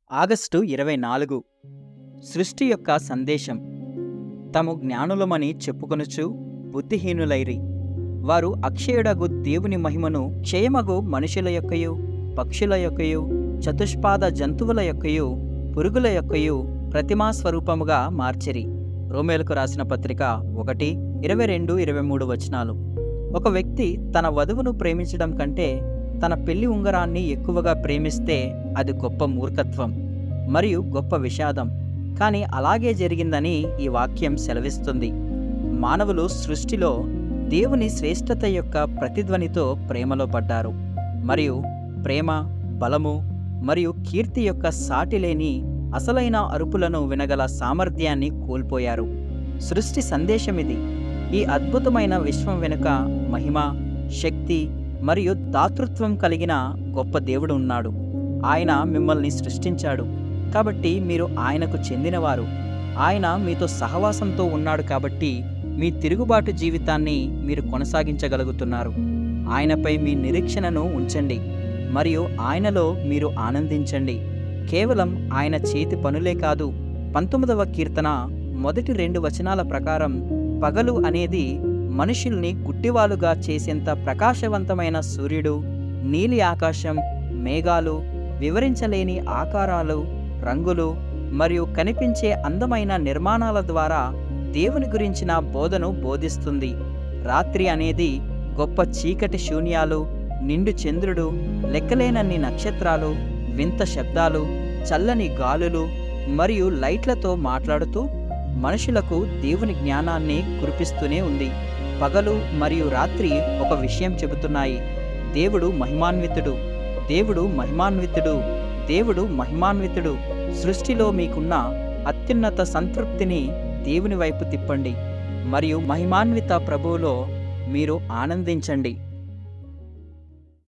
August ఇరవై నాలుగు సృష్టి యొక్క సందేశం తాము జ్ఞానులమని చెప్పుకొనుచు బుద్ధిహీనులైరి వారు అక్షయుడగు దేవుని మహిమను క్షయమగు మనుషుల యొక్కయు పక్షుల యొక్కయు చతుష్పాద జంతువుల యొక్కయు పురుగుల యొక్కయు ప్రతిమా స్వరూపముగా మార్చిరి రోమేలకు రాసిన పత్రిక ఒకటి ఇరవై రెండు ఇరవై మూడు వచనాలు ఒక వ్యక్తి తన వధువును ప్రేమించడం కంటే తన పెళ్లి ఉంగరాన్ని ఎక్కువగా ప్రేమిస్తే అది గొప్ప మూర్ఖత్వం మరియు గొప్ప విషాదం కానీ అలాగే జరిగిందని ఈ వాక్యం సెలవిస్తుంది మానవులు సృష్టిలో దేవుని శ్రేష్టత యొక్క ప్రతిధ్వనితో ప్రేమలో పడ్డారు మరియు ప్రేమ బలము మరియు కీర్తి యొక్క సాటి లేని అసలైన అరుపులను వినగల సామర్థ్యాన్ని కోల్పోయారు సృష్టి సందేశమిది ఈ అద్భుతమైన విశ్వం వెనుక మహిమ శక్తి మరియు దాతృత్వం కలిగిన గొప్ప దేవుడు ఉన్నాడు ఆయన మిమ్మల్ని సృష్టించాడు కాబట్టి మీరు ఆయనకు చెందినవారు ఆయన మీతో సహవాసంతో ఉన్నాడు కాబట్టి మీ తిరుగుబాటు జీవితాన్ని మీరు కొనసాగించగలుగుతున్నారు ఆయనపై మీ నిరీక్షణను ఉంచండి మరియు ఆయనలో మీరు ఆనందించండి కేవలం ఆయన చేతి పనులే కాదు పంతొమ్మిదవ కీర్తన మొదటి రెండు వచనాల ప్రకారం పగలు అనేది మనుషుల్ని గుడ్డివాలుగా చేసేంత ప్రకాశవంతమైన సూర్యుడు నీలి ఆకాశం మేఘాలు వివరించలేని ఆకారాలు రంగులు మరియు కనిపించే అందమైన నిర్మాణాల ద్వారా దేవుని గురించిన బోధను బోధిస్తుంది రాత్రి అనేది గొప్ప చీకటి శూన్యాలు నిండు చంద్రుడు లెక్కలేనన్ని నక్షత్రాలు వింత శబ్దాలు చల్లని గాలులు మరియు లైట్లతో మాట్లాడుతూ మనుషులకు దేవుని జ్ఞానాన్ని కురిపిస్తూనే ఉంది పగలు మరియు రాత్రి ఒక విషయం చెబుతున్నాయి దేవుడు మహిమాన్వితుడు దేవుడు మహిమాన్వితుడు దేవుడు మహిమాన్వితుడు సృష్టిలో మీకున్న అత్యున్నత సంతృప్తిని దేవుని వైపు తిప్పండి మరియు మహిమాన్విత ప్రభువులో మీరు ఆనందించండి